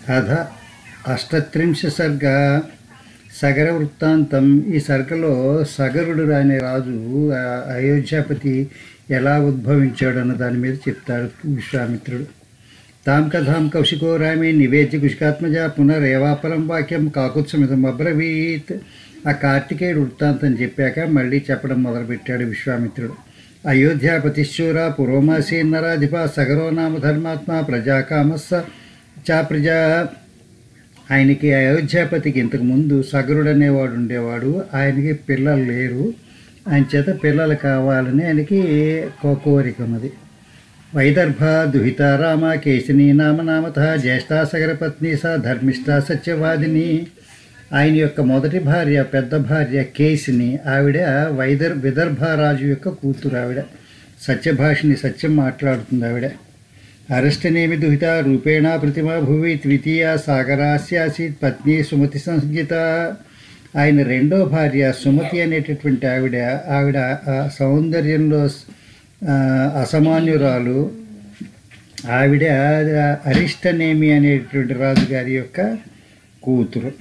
అధ అష్టత్రింశ సర్గ సగర వృత్తాంతం ఈ సర్గలో సగరుడు అనే రాజు ఆ అయోధ్యాపతి ఎలా ఉద్భవించాడు దాని మీద చెప్తాడు విశ్వామిత్రుడు తాం కథాం కౌశికో రామే నివేద్య కుశికాత్మజ పునరేవాపరం వాక్యం కాకుత్సమితం అబ్రవీత్ ఆ కార్తికేయుడు వృత్తాంతం చెప్పాక మళ్ళీ చెప్పడం మొదలుపెట్టాడు విశ్వామిత్రుడు అయోధ్యాపతిశ్చూర పురోమాసీన్నరాధిప సగరో నామ ధర్మాత్మ ప్రజాకామస్స చా ప్రజా ఆయనకి అయోధ్యాపతికి ఇంతకు ముందు సగరుడు అనేవాడు ఉండేవాడు ఆయనకి పిల్లలు లేరు ఆయన చేత పిల్లలు కావాలని ఆయనకి కో కోరిక ఉన్నది వైదర్భ దుహిత రామ కేశిని నామ నామత జ్యేష్ఠా సగరపత్ని స ధర్మిష్ఠ సత్యవాదిని ఆయన యొక్క మొదటి భార్య పెద్ద భార్య కేశిని ఆవిడ వైదర్ విదర్భరాజు యొక్క కూతురు ఆవిడ సత్యభాషిని సత్యం మాట్లాడుతుంది ఆవిడ అరెస్టనేమి దుహిత రూపేణ ప్రతిమా భువి ద్వితీయ సాగరాస్యాసీత్ పత్ని సుమతి సంహిత ఆయన రెండో భార్య సుమతి అనేటటువంటి ఆవిడ ఆవిడ ఆ సౌందర్యంలో ఆ, అసమాన్యురాలు ఆవిడ అరిష్టనేమి అనేటువంటి రాజుగారి యొక్క కూతురు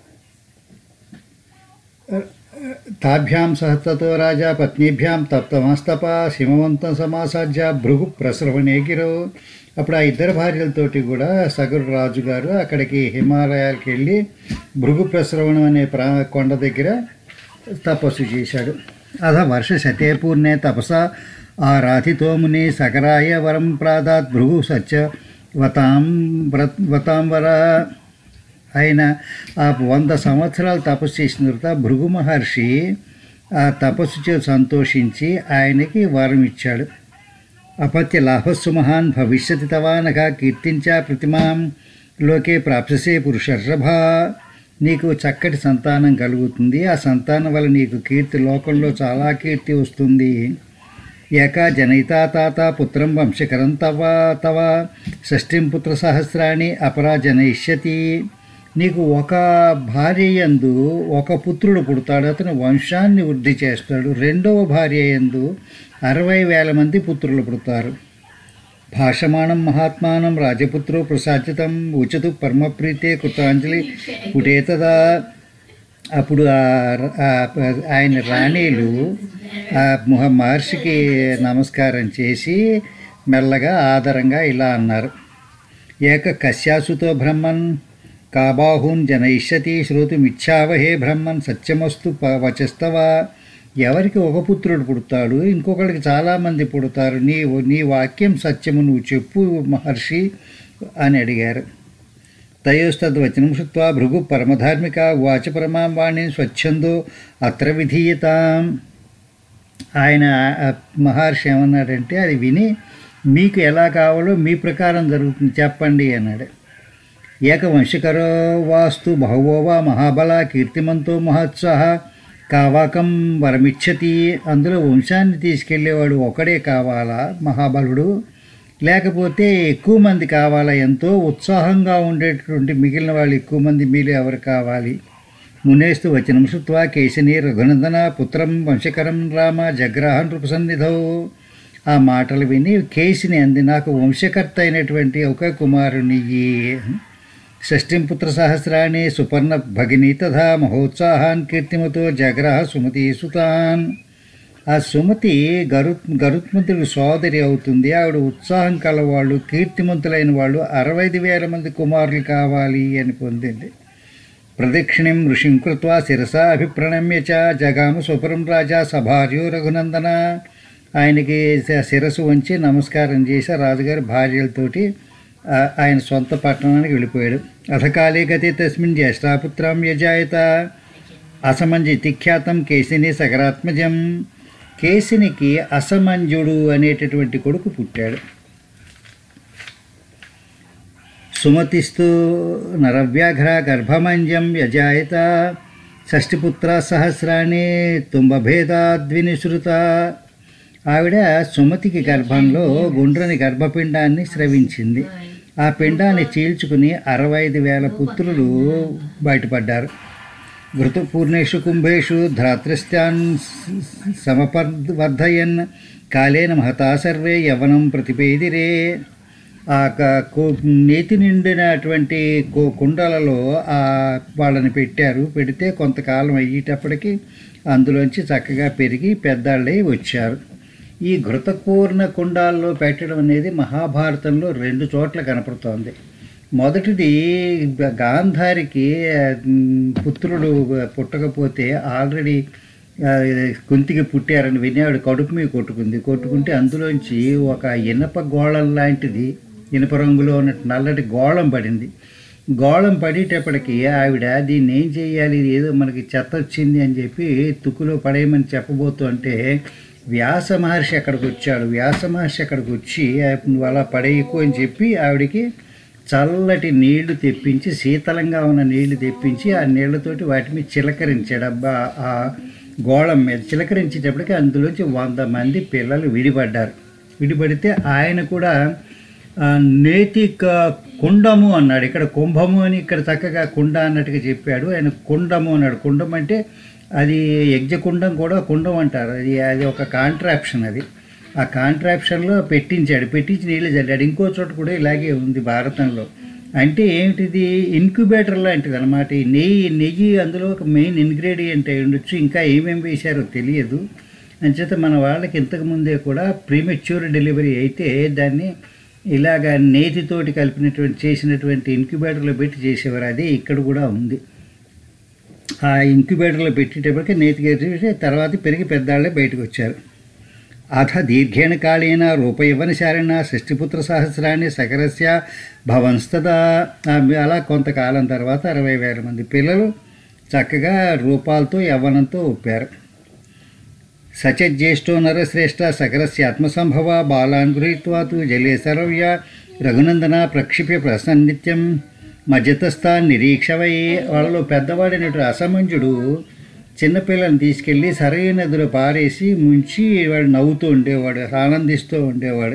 తాభ్యాం సహతతో రాజా పత్నీభ్యాం తప్తమస్తప హిమవంతం సమాసాధ్య భృగు ప్రసరవణే గిరో అప్పుడు ఆ ఇద్దరు భార్యలతోటి కూడా సగరు రాజు గారు అక్కడికి హిమాలయాలకు వెళ్ళి భృగు ప్రసరవణం అనే ప్రా కొండ దగ్గర తపస్సు చేశాడు అధ వర్ష శతే పూర్ణే తపస ఆ రాతితోముని సగరాయ వరం ప్రాదాత్ భృగు సత్య వతాం వ్రత్ వతాంబర ఆయన ఆ వంద సంవత్సరాలు తపస్సు చేసిన తర్వాత భృగు మహర్షి ఆ తపస్సు చే సంతోషించి ఆయనకి వరం ఇచ్చాడు అపత్య లాభస్సు మహాన్ భవిష్యతి తవానగా కీర్తించా ప్రతిమాం లోకే ప్రాప్ససే పురుషర్షభ నీకు చక్కటి సంతానం కలుగుతుంది ఆ సంతానం వల్ల నీకు కీర్తి లోకంలో చాలా కీర్తి వస్తుంది ఏకా జనయితా తాత పుత్రం వంశకరం తవ తవ షష్ఠిం పుత్ర సహస్రాన్ని అపరా జనయిష్యతి నీకు ఒక భార్య యందు ఒక పుత్రుడు పుడతాడు అతను వంశాన్ని వృద్ధి చేస్తాడు రెండవ భార్య యందు అరవై వేల మంది పుత్రులు పుడతారు భాషమాణం మహాత్మానం రాజపుత్రో ప్రసాద్యతం ఉచతు పరమప్రీతే కృతాంజలి పుటేతదా అప్పుడు ఆ- ఆ- ఆయన రాణీలు ఆ మహ- మహర్షికి నమస్కారం చేసి మెల్లగా ఆదరంగా ఇలా అన్నారు ఏక కశ్యాసుతో బ్రహ్మన్ కాబాహూన్ జనయిష్యతి శ్రోతుమిచ్చావహే బ్రహ్మన్ సత్యమస్తు ప- వచస్తవ ఎవరికి ఒక పుత్రుడు పుడతాడు ఇంకొకరికి చాలామంది పుడతారు నీ నీ వాక్యం సత్యము నువ్వు చెప్పు మహర్షి అని అడిగారు తయోస్తద్వచనం శృత్వా భృగు పరమధార్మిక వాచ పరమాం వాణిని స్వచ్ఛందో అత్ర విధీయతాం ఆయన ఆ మహర్షి ఏమన్నాడంటే అది విని మీకు ఎలా కావాలో మీ ప్రకారం జరుగుతుంది చెప్పండి అన్నాడు ఏకవంశకరో వాస్తు బహువో వా మహాబల కీర్తిమంతో మహోత్సాహ కావాకం వరమిచ్చతి అందులో వంశాన్ని తీసుకెళ్ళేవాడు ఒకడే కావాలా మహాబలుడు లేకపోతే ఎక్కువ మంది కావాలా ఎంతో ఉత్సాహంగా ఉండేటటువంటి మిగిలిన వాళ్ళు ఎక్కువ మంది మీలో ఎవరు కావాలి మునేస్తు వచనం శృత్వా కేశిని రఘునందన పుత్రం వంశకరం రామ జగ్రహ నృపసన్నిధౌ ఆ మాటలు విని కేసిని అంది నాకు వంశకర్త అయినటువంటి ఒక కుమారుని షష్ఠిం పుత్ర సహస్రాన్ని సుపర్ణ భగిని తథా మహోత్సాహాన్ కీర్తిమతో జగ్రహ సుమతి సుతాన్ ఆ సుమతి గరు గరుత్మంతుడి సోదరి అవుతుంది ఆవిడ ఉత్సాహం కలవాళ్ళు కీర్తిమంతులైన వాళ్ళు అరవై వేల మంది కుమారులు కావాలి అని పొందింది ప్రదక్షిణం ఋషిం కృత్వా శిరసా అభిప్రణమ్య చ జగామ స్వపురం రాజా సభార్యో రఘునందన ఆయనకి శ- శిరస్సు వంచి నమస్కారం చేసి ఆ రాజుగారి భార్యలతోటి ఆ, ఆయన సొంత పట్టణానికి వెళ్ళిపోయాడు అథకాలే గతి తస్మిన్ జ్యేష్ఠాపుత్రం యజాయత అసమంజి తిఖ్యాతం కేసిని సగరాత్మజం కేసినికి అసమంజుడు అనేటటువంటి కొడుకు పుట్టాడు సుమతిస్తు నరవ్యాఘ్ర గర్భమంజం యజాయత షష్టిపుత్ర సహస్రాన్ని తుంభభేదాద్వినిసృత ఆవిడ సుమతికి గర్భంలో గుండ్రని గర్భపిండాన్ని స్రవించింది ఆ పిండాన్ని చీల్చుకుని అరవై ఐదు వేల పుత్రులు బయటపడ్డారు ఘృతపూర్ణేషు కుంభేషు ధాతృస్థాన్ సమపర్వర్ధయన్ కాలేన మహతా సర్వే యవనం ప్రతిపేదిరే ఆ క- కు- నేతి నిండినటువంటి కు- కుండలలో ఆ వాళ్ళని పెట్టారు పెడితే కొంతకాలం అయ్యేటప్పటికి అందులోంచి చక్కగా పెరిగి పెద్దాళ్ళై వచ్చారు ఈ ఘృతపూర్ణ కుండాల్లో పెట్టడం అనేది మహాభారతంలో రెండు చోట్ల కనపడుతోంది మొదటిది గాంధారికి ఆ, మ్, పుత్రుడు పుట్టకపోతే ఆల్రెడీ ఆ, కుంతికి పుట్టారని విని ఆవిడ కడుపు మీద కొట్టుకుంది కొట్టుకుంటే అందులోంచి ఒక ఇనప గోళం లాంటిది ఇనప రంగులో ఉన్న నల్లటి గోళం పడింది గోళం పడేటప్పటికి ఆవిడ దీన్ని ఏం చేయాలి ఇది ఏదో మనకి చెత్త వచ్చింది అని చెప్పి తుక్కులో పడేయమని చెప్పబోతూ అంటే వ్యాస మహర్షి అక్కడికి వచ్చాడు వ్యాస మహర్షి అక్కడికి వచ్చి "ఆ, నువ్వు అలా పడేయకు అని చెప్పి ఆవిడకి చల్లటి నీళ్లు తెప్పించి శీతలంగా ఉన్న నీళ్లు తెప్పించి ఆ నీళ్లతోటి వాటి మీద చిలకరించాడు అబ్బా ఆ గోళం మీద చిలకరించేటప్పటికి అందులోంచి వంద మంది పిల్లలు విడిపడ్డారు విడిపడితే ఆయన కూడా ఆ, నేతి క- కుండము అన్నాడు ఇక్కడ కుంభము అని ఇక్కడ చక్కగా కుండ అన్నట్టుగా చెప్పాడు ఆయన కుండము అన్నాడు కుండం అంటే అది యజ్ఞకుండం కూడా కుండం అంటారు అది అది ఒక కాంట్రాప్షన్ అది ఆ కాంట్రాప్షన్లో పెట్టించాడు పెట్టించి నీళ్ళు చల్లాడు ఇంకో చోట కూడా ఇలాగే ఉంది భారతంలో అంటే ఏమిటిది ఇన్క్యుబేటర్ లాంటిది అనమాట ఈ నెయ్యి నెయ్యి అందులో ఒక మెయిన్ ఇంగ్రీడియంట్ అయి ఉండొచ్చు ఇంకా ఏమేమి వేశారో తెలియదు అంచేత మన వాళ్ళకి ఇంతకు ముందే కూడా ప్రీమెచ్యూర్ డెలివరీ అయితే దాన్ని ఇలాగ నేతితోటి కలిపినటువంటి చేసినటువంటి ఇంక్యుబేటర్లో పెట్టి చేసేవారు అదే ఇక్కడ కూడా ఉంది ఆ ఇంక్యుబేటర్లో పెట్టేటప్పటికి నేతి గెలిచి తర్వాత పెరిగి పెద్దాళ్ళే బయటకు వచ్చారు అథ దీర్ఘేణ కాళేన రూపయవనశారిణ షష్టిపుత్ర సహస్రాన్ని సకరస్య భవంస్తదా అలా కొంతకాలం తర్వాత అరవై వేల మంది పిల్లలు చక్కగా రూపాలతో యవ్వనంతో ఒప్పారు సచజ్యేష్ఠో నరశ్రేష్ఠ సకరస్య ఆత్మసంభవ బాలాన్ గృహీత్వా తు జలే సరవ్య రఘునందన ప్రక్షిప్య ప్రసన్నిత్యం మధ్యతస్థా నిరీక్షవై వాళ్ళలో పెద్దవాడైనటువంటి అసమంజుడు చిన్నపిల్లని తీసుకెళ్ళి సరైన నదిలో పారేసి ముంచి వాడు నవ్వుతూ ఉండేవాడు ఆనందిస్తూ ఉండేవాడు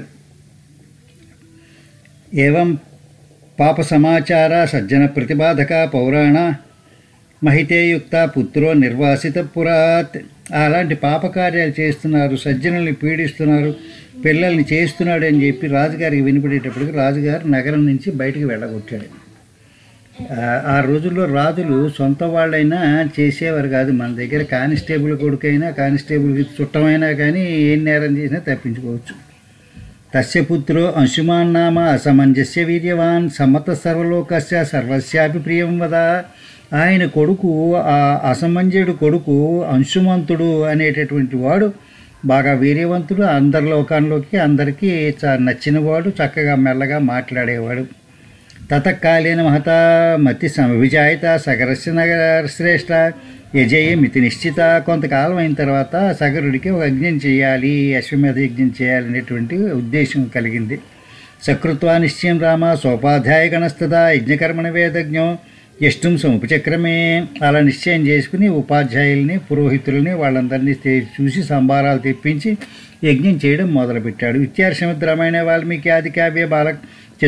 ఏవం పాప సమాచార సజ్జన ప్రతిబాధక పౌరాణ మహితేయుక్త పుత్రో నిర్వాసిత పురాత్ అలాంటి పాపకార్యాలు చేస్తున్నారు సజ్జనుల్ని పీడిస్తున్నారు పిల్లల్ని చేస్తున్నాడు అని చెప్పి రాజుగారికి వినిపడేటప్పటికి రాజుగారు నగరం నుంచి బయటికి వెళ్ళగొట్టాడు ఆ- ఆ రోజుల్లో రాజులు సొంత వాళ్ళైనా చేసేవారు కాదు మన దగ్గర కానిస్టేబుల్ కొడుకైనా కానిస్టేబుల్ చుట్టమైనా కానీ ఏం నేరం చేసినా తప్పించుకోవచ్చు తస్య పుత్రో అంశుమాన్ నామ అసమంజస్య వీర్యవాన్ సమత సర్వలోకస్య సర్వస్యాపి ప్రియం వద ఆయన కొడుకు ఆ అసమంజుడు కొడుకు అంశుమంతుడు అనేటటువంటి వాడు బాగా వీర్యవంతుడు అందరి లోకాల్లోకి అందరికీ చ నచ్చినవాడు చక్కగా మెల్లగా మాట్లాడేవాడు తతకాలీన మహత మతి సమభిజాయిత సగరస్య నగర శ్రేష్ఠ యజయమితి నిశ్చిత కొంతకాలం అయిన తర్వాత సగరుడికి ఒక యజ్ఞం చేయాలి అశ్వమేధ యజ్ఞం చేయాలనేటువంటి ఉద్దేశం కలిగింది సకృత్వా నిశ్చయం రామ సోపాధ్యాయ గణస్తద యజ్ఞకర్మణ వేదజ్ఞం ఎష్టం సముపచక్రమే అలా నిశ్చయం చేసుకుని ఉపాధ్యాయుల్ని పురోహితుల్ని వాళ్ళందరినీ తే- చూసి సంబారాలు తెప్పించి యజ్ఞం చేయడం మొదలుపెట్టాడు విద్యార్షమద్ రామాయణ వాల్మీకి ఆది కావ్య బాల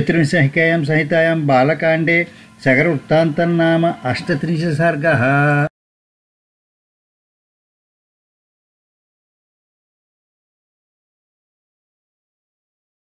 చతుర్వింశహికాయాం సంహితాయాం బాలకాండే సగర వృత్తాంతం నామ అష్టత్రింశ సర్గ